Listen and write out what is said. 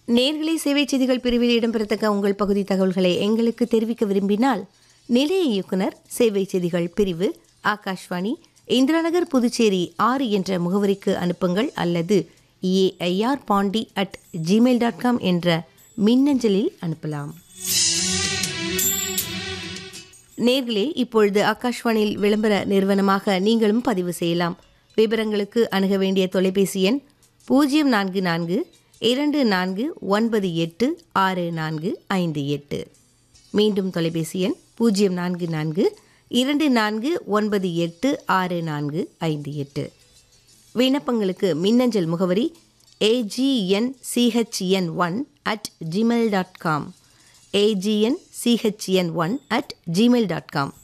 நேர்களை சேவை செய்திகள் பிரிவில் இடம்பெறத்தக்க உங்கள் பகுதி தகவல்களை எங்களுக்கு தெரிவிக்க விரும்பினால் நிலைய இயக்குனர் சேவை செய்திகள் பிரிவு ஆகாஷ்வாணி இந்திராநகர் புதுச்சேரி ஆறு என்ற முகவரிக்கு அனுப்புங்கள் அல்லது AIR Pondy at Gmail dot com என்ற மின்னஞ்சலில் அனுப்பலாம் நேர்களே இப்பொழுது ஆகாஷ்வாணியில் விளம்பர நிறுவனமாக நீங்களும் பதிவு செய்யலாம் விவரங்களுக்கு அணுக வேண்டிய தொலைபேசி எண் பூஜ்ஜியம் நான்கு நான்கு இரண்டு நான்கு ஒன்பது எட்டு ஆறு நான்கு ஐந்து எட்டு மீண்டும் தொலைபேசி எண் பூஜ்ஜியம் நான்கு நான்கு இரண்டு நான்கு ஒன்பது எட்டு ஆறு நான்கு ஐந்து எட்டு விண்ணப்பங்களுக்கு மின்னஞ்சல் முகவரி AGN CHN one at Gmail dot com AGN CHN one at Gmail dot com